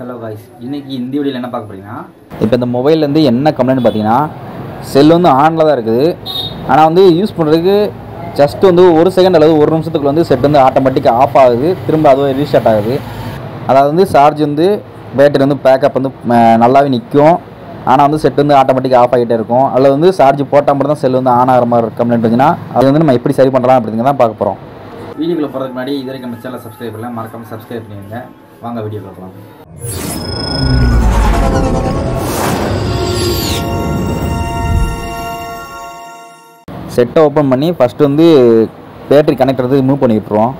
hello guys இன்னைக்கு இந்த வீடியோவில் என்ன பார்க்க போறீங்கன்னா இப்போ இந்த மொபைல்லேருந்து என்ன கம்ப்ளைண்ட் பார்த்தீங்கன்னா செல் வந்து ஆனில் தான் இருக்குது ஆனால் வந்து யூஸ் பண்ணுறதுக்கு ஜஸ்ட் வந்து ஒரு செகண்ட் அல்லது ஒரு நிமிஷத்துக்குள்ள வந்து செட் வந்து ஆட்டோமேட்டிக்காக ஆஃப் ஆகுது திரும்ப அதுவே ரீஸ்டார்ட் ஆகுது அதாவது வந்து சார்ஜ் வந்து பேட்டரி வந்து பேக்கப் வந்து ம- நல்லாவே நிற்கும் ஆனால் வந்து செட் வந்து ஆட்டோமேட்டிக்காக ஆஃப் ஆகிட்டே இருக்கும் அதில் வந்து சார்ஜ் போட்டால் மட்டும் தான் செல் வந்து ஆன் ஆகிற மாதிரி கம்ப்ளைண்ட் வந்துச்சுன்னா அது வந்து நம்ம எப்படி சரி பண்ணுறோம் அப்படிங்க தான் பார்க்க போகிறோம் வீடியோக்குள்ள போகிறதுக்கு முன்னாடி இது வரைக்கும் நம்ம சேனலை சப்ஸ்கிரைப் பண்ணல மறக்காமல் சப்ஸ்கிரைப் பண்ணிடுங்க வாங்க வீடியோ பார்க்கலாம் செட்டை ஓப்பன் பண்ணி ஃபஸ்ட்டு வந்து பேட்டரி கனெக்டர் வந்து ரிமூவ் பண்ணி விட்டுருவோம்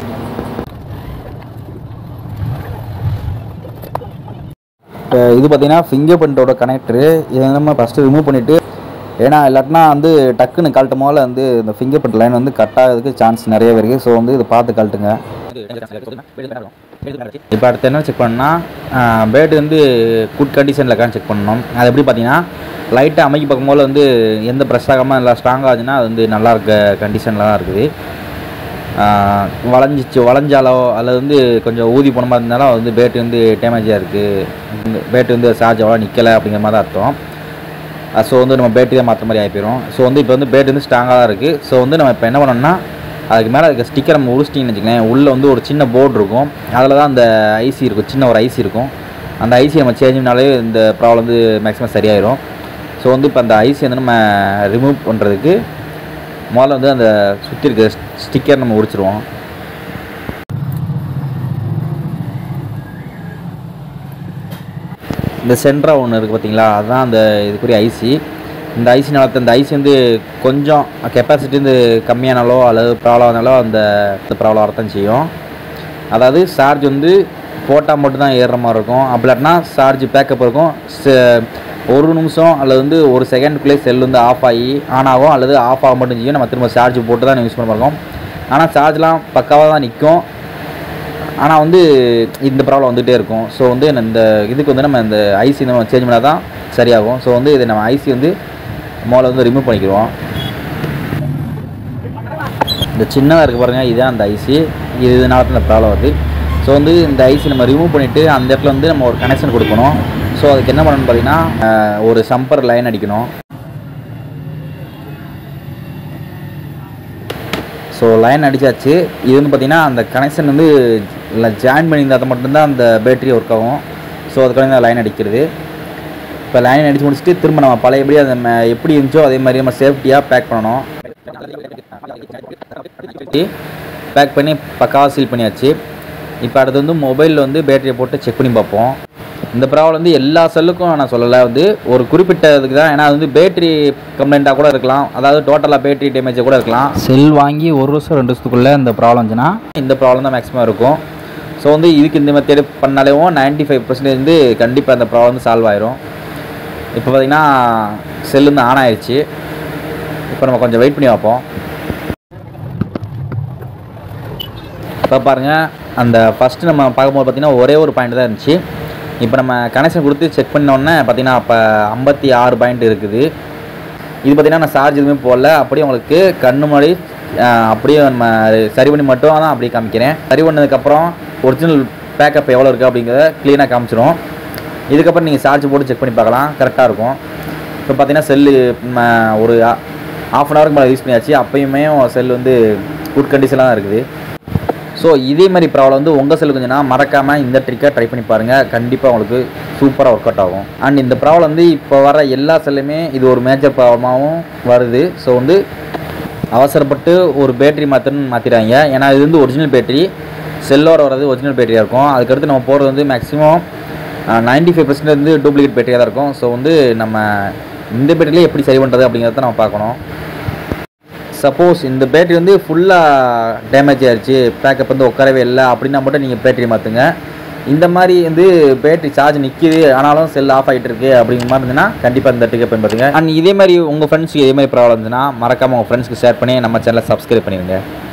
இப்போ இது பார்த்தீங்கன்னா ஃபிங்கர் பிரிண்டோட கனெக்டரு இதை நம்ம ஃபஸ்ட்டு ரிமூவ் பண்ணிவிட்டு ஏன்னா இல்லாட்டினா வந்து டக்குன்னு கழட்டும் போல வந்து இந்த ஃபிங்கர் பிரிண்ட் லைன் வந்து கட் ஆகிறதுக்கு சான்ஸ் நிறையவே இருக்குது ஸோ வந்து இதை பார்த்து கழட்டுங்க இப்போ அடுத்து என்ன செக் பண்ணால் பேட்டு வந்து குட் கண்டிஷனில் இருக்கான்னு செக் பண்ணணும் அது எப்படி பார்த்தீங்கன்னா லைட்டாக அமைக்கி பார்க்கும்போது வந்து எந்த ப்ரெஸ் ஆகாமல் நல்லா ஸ்ட்ராங் ஆகுதுன்னா அது வந்து நல்லா இருக்க கண்டிஷனில் தான் இருக்குது ஆஹ் வளைஞ்சிச்சு வளைஞ்சாலோ அல்லது வந்து கொஞ்சம் ஊதி போன மாதிரி இருந்தாலும் அது வந்து பேட்டு வந்து டேமேஜாக இருக்குது பேட்டு வந்து சார்ஜ் அவ்வளோ நிற்கலை அப்படிங்கிற மாதிரி தான் அர்த்தம் ஸோ வந்து நம்ம பேட்டரி தான் மாற்ற மாதிரி ஆகி போயிடும் ஸோ வந்து இப்போ வந்து பேட் வந்து ஸ்ட்ராங்காக தான் இருக்குது ஸோ வந்து நம்ம இப்போ என்ன பண்ணோம்னா அதுக்கு மேலே இருக்க ஸ்டிக்கர் நம்ம உரிச்சிட்டிங்கன்னு வச்சுக்கோங்களேன் உள்ளே வந்து ஒரு சின்ன போர்டு இருக்கும் அதில் தான் அந்த ஐசி இருக்கும் சின்ன ஒரு ஐசி இருக்கும் அந்த ஐசி நம்ம சேஞ்ச் பண்ணாலே இந்த ப்ராப்ளம் வந்து மேக்ஸிமம் சரியாயிரும் ஸோ வந்து இப்போ அந்த ஐசி வந்து நம்ம ரிமூவ் பண்ணுறதுக்கு முதல்ல வந்து அந்த சுற்றி இருக்க ஸ்டிக்கர் நம்ம உரிச்சிருவோம் இந்த சென்ட்ரா ஒன்று இருக்குது பார்த்தீங்களா அதுதான் அந்த இதுக்குரிய ஐசி இந்த ஐசி நடத்த இந்த ஐசி வந்து கொஞ்சம் கெப்பாசிட்டி வந்து கம்மியானாலோ அல்லது ப்ராப்ளம் ஆனாலோ அந்த ப்ராப்ளம் வரத்தான் செய்யும் அதாவது சார்ஜ் வந்து போட்டால் மட்டும்தான் ஏறுற மாதிரி இருக்கும் அப்படி இல்லாட்டினா சார்ஜ் பேக்கப் இருக்கும் ச- ஒரு நிமிஷம் அல்லது வந்து ஒரு செகண்டுக்குள்ளே செல் வந்து ஆஃப் ஆகி ஆன் ஆகும் அல்லது ஆஃப் ஆக மட்டும் செய்யும் நம்ம திரும்ப சார்ஜ் போட்டு தான் யூஸ் பண்ண இருக்கோம் ஆனால் சார்ஜ்லாம் பக்காவாக தான் நிற்கும் ஆனால் வந்து இந்த ப்ராப்ளம் வந்துகிட்டே இருக்கும் ஸோ வந்து இந்த இதுக்கு வந்து நம்ம இந்த ஐசி நம்ம சேஞ்ச் பண்ணால் தான் சரியாகும் ஸோ வந்து இதை நம்ம ஐசி வந்து முதல்ல வந்து ரிமூவ் பண்ணிக்கிறோம் இந்த சின்னதாக இருக்குது பாருங்கள் இதுதான் அந்த ஐசி இது இதனால தான் இந்த ப்ராப்ளம் வருது ஸோ வந்து இந்த ஐசி நம்ம ரிமூவ் பண்ணிவிட்டு அந்த இடத்துல வந்து நம்ம ஒரு கனெக்ஷன் கொடுக்கணும் ஸோ அதுக்கு என்ன பண்ணணும்னு பார்த்தீங்கன்னா அஹ், ஒரு சம்பர் லைன் அடிக்கணும் ஸோ லைன் அடிச்சாச்சு இது வந்து பார்த்தீங்கன்னா அந்த கனெக்ஷன் வந்து இல்லை ஜாயின் பண்ணியிருந்தா மட்டும்தான் அந்த பேட்டரி ஒர்க் ஆகும் ஸோ அதுக்காக லைன் அடிக்கிறது இப்போ லைன் அடித்து முடிச்சுட்டு திரும்ப நம்ம பழையபடி அதை நம்ம எப்படி இருந்துச்சோ அதே மாதிரி நம்ம சேஃப்டியாக பேக் பண்ணணும் பேக் பண்ணி பக்காவாக சீல் பண்ணியாச்சு இப்போ அடுத்து வந்து மொபைலில் வந்து பேட்டரியை போட்டு செக் பண்ணி பார்ப்போம் இந்த ப்ராப்ளம் வந்து எல்லா செல்லுக்கும் நான் சொல்லலை வந்து ஒரு குறிப்பிட்ட இதுக்கு தான் ஏன்னா அது வந்து பேட்டரி கம்ப்ளைண்ட்டாக கூட இருக்கலாம் அதாவது டோட்டலாக பேட்டரி டேமேஜாக கூட இருக்கலாம் செல் வாங்கி ஒரு வருஷம் ரெண்டு வருஷத்துக்குள்ளே இந்த ப்ராப்ளம் இருந்துச்சுன்னா இந்த ப்ராப்ளம் தான் மேக்ஸிமம் இருக்கும் ஸோ வந்து இதுக்கு இந்த மெத்தேட் பண்ணாலேயும் நைன்ட்டி ஃபைவ் பர்சன்டேஜ் வந்து கண்டிப்பாக அந்த ப்ராப்ளம் வந்து சால்வ் ஆயிரும் இப்போ பார்த்தீங்கன்னா செல் வந்து ஆன் ஆயிடுச்சு இப்போ நம்ம கொஞ்சம் வெயிட் பண்ணி பார்ப்போம் இப்போ பாருங்கள் அந்த ஃபஸ்ட்டு நம்ம பார்க்கும்போது பார்த்தீங்கன்னா ஒரே ஒரு பாயிண்ட் தான் இருந்துச்சு இப்போ நம்ம கனெக்ஷன் கொடுத்து செக் பண்ணோன்னே பார்த்தீங்கன்னா அப்போ ஐம்பத்தி ஆறு பாயிண்ட் இருக்குது இது பார்த்தீங்கன்னா நான் சார்ஜ் எதுவுமே போடல அப்படியே உங்களுக்கு கண்ணு முன்னாடி ஆஹ், அப்படியே நம்ம சரி பண்ணி மட்டும் தான் அப்படியே காமிக்கிறேன் சரி பண்ணதுக்கப்புறம் ஒரிஜினல் பேக்கப் எவ்வளோ இருக்குது அப்படிங்கிறத க்ளீனாக காமிச்சிரும் இதுக்கப்புறம் நீங்கள் சார்ஜ் போட்டு செக் பண்ணி பார்க்கலாம் கரெக்டாக இருக்கும் இப்போ பார்த்தீங்கன்னா செல்லு ஒரு ஆஃப் அன் ஹவருக்கு மேலே யூஸ் பண்ணியாச்சு அப்பயுமே செல் வந்து குட் கண்டிஷனில் தான் இருக்குது ஸோ இதே மாதிரி ப்ராப்ளம் வந்து உங்கள் செல்லு கொஞ்சம்னா மறக்காமல் இந்த ட்ரிக்கை ட்ரை பண்ணி பாருங்கள் கண்டிப்பாக உங்களுக்கு சூப்பராக ஒர்க் அவுட் ஆகும் அண்ட் இந்த ப்ராப்ளம் வந்து இப்போ வர எல்லா செல்லுமே இது ஒரு மேஜர் ப்ராப்ளமாகவும் வருது ஸோ வந்து அவசரப்பட்டு ஒரு பேட்டரி மாற்றணும்னு மாற்றிடுறாங்க ஏன்னா இது வந்து ஒரிஜினல் பேட்டரி செல்லோட வர்றது ஒரிஜினல் பேட்டரியாக இருக்கும் அதுக்கடுத்து நம்ம போகிறது வந்து மேக்ஸிமம் நைன்டி ஃபைவ் பர்சன்ட் வந்து டூப்ளிகேட் பேட்டரியாக தான் இருக்கும் ஸோ வந்து நம்ம இந்த பேட்டரியிலே எப்படி சரி பண்ணுறது அப்படிங்கிறத நம்ம பார்க்கணும் சப்போஸ் இந்த பேட்டரி வந்து ஃபுல்லாக டேமேஜ் ஆயிடுச்சு பேக்கப் வந்து உட்காரவே இல்லை அப்படின்னா மட்டும் நீங்கள் பேட்டரி மாற்றுங்க இந்த மாதிரி வந்து பேட்டரி சார்ஜ் நிற்கிது ஆனாலும் செல் ஆஃப் ஆகிட்டு இருக்கு அப்படிங்கிற மாதிரி இருந்துன்னா கண்டிப்பாக இந்த ட்ரிக்கை பயன்படுத்துங்க அண்ட் இதே மாதிரி உங்கள் ஃப்ரெண்ட்ஸுக்கு இதே மாதிரி ப்ராப்ளம் இருந்துச்சுன்னா மறக்காமல் உங்கள் ஃப்ரெண்ட்ஸ்க்கு ஷேர் பண்ணி நம்ம சேனலை சப்ஸ்கிரைப் பண்ணிடுங்க